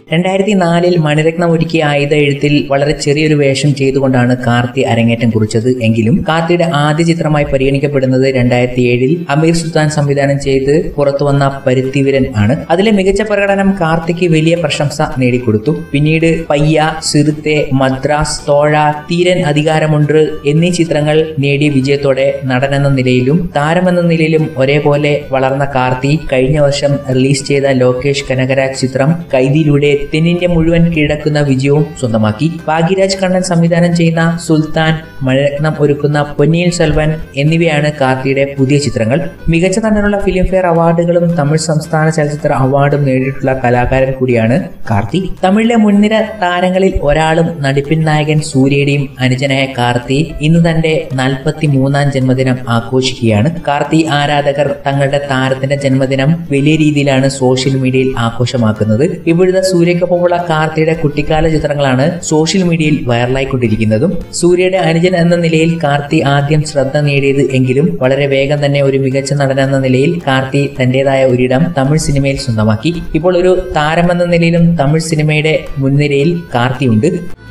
രണ്ടായിരത്തി നാലിൽ മണിരത്നം ഒരുക്കിയ ആയുധ എഴുത്തിൽ വളരെ ചെറിയൊരു വേഷം ചെയ്തുകൊണ്ടാണ് കാർത്തി അരങ്ങേറ്റം കുറിച്ചത് എങ്കിലും കാർത്തിയുടെ ആദ്യ ചിത്രമായി പരിഗണിക്കപ്പെടുന്നത് രണ്ടായിരത്തി ഏഴിൽ അമീർ സുൽത്താൻ സംവിധാനം ചെയ്ത് പുറത്തുവന്ന പരുത്തിവീരൻ ആണ് അതിലെ മികച്ച പ്രകടനം കാർത്തിക്ക് വലിയ പ്രശംസ നേടിക്കൊടുത്തു പിന്നീട് പയ്യ സിറുത്തെ മദ്രാസ് തോഴ തീരൻ അധികാരമുണ്ട് എന്നീ ചിത്രങ്ങൾ നേടിയ വിജയത്തോടെ നടനെന്ന നിലയിലും താരമെന്ന നിലയിലും ഒരേപോലെ വളർന്ന കാർത്തി കഴിഞ്ഞ വർഷം റിലീസ് ചെയ്ത ലോകേഷ് കനകരാജ് ചിത്രം കൈദിയിലൂടെ തെന്നിന്ത്യ മുഴുവൻ കീഴടക്കുന്ന വിജയവും സ്വന്തമാക്കി ഭാഗ്യരാജ് കണ്ണൻ സംവിധാനം ചെയ്യുന്ന സുൽത്താൻ മഴരത്നം ഒരുക്കുന്ന പൊന്നിയിൻ സെൽവൻ എന്നിവയാണ് കാർത്തിയുടെ പുതിയ ചിത്രങ്ങൾ മികച്ച നടനുള്ള ഫിലിംഫെയർ അവാർഡുകളും തമിഴ് സംസ്ഥാന ചലച്ചിത്ര അവാർഡും നേടിയിട്ടുള്ള കലാകാരൻ കൂടിയാണ് കാർത്തി തമിഴിലെ മുൻനിര താരങ്ങളിൽ ഒരാളും നടിപ്പിൻ നായകൻ സൂര്യയുടെയും അനുജനായ കാർത്തി ഇന്ന് തന്റെ നാൽപ്പത്തി മൂന്നാം ജന്മദിനം ആഘോഷിക്കുകയാണ് കാർത്തി ആരാധകർ തങ്ങളുടെ താരത്തിന്റെ ജന്മദിനം വലിയ രീതിയിലാണ് സോഷ്യൽ മീഡിയയിൽ ആഘോഷമാക്കുന്നത് ഇപ്പോഴത്തെ സൂര്യക്കൊപ്പമുള്ള കാർത്തിയുടെ കുട്ടിക്കാല ചിത്രങ്ങളാണ് സോഷ്യൽ മീഡിയയിൽ വൈറലായിക്കൊണ്ടിരിക്കുന്നതും സൂര്യയുടെ അനുജൻ എന്ന നിലയിൽ കാർത്തി ആദ്യം ശ്രദ്ധ നേടിയത് എങ്കിലും വളരെ വേഗം തന്നെ ഒരു മികച്ച നടൻ എന്ന നിലയിൽ കാർത്തി തന്റേതായ ഒരിടം തമിഴ് സിനിമയിൽ സ്വന്തമാക്കി ഇപ്പോൾ ഒരു താരമെന്ന നിലയിലും തമിഴ് സിനിമയുടെ മുൻനിരയിൽ കാർത്തിയുണ്ട്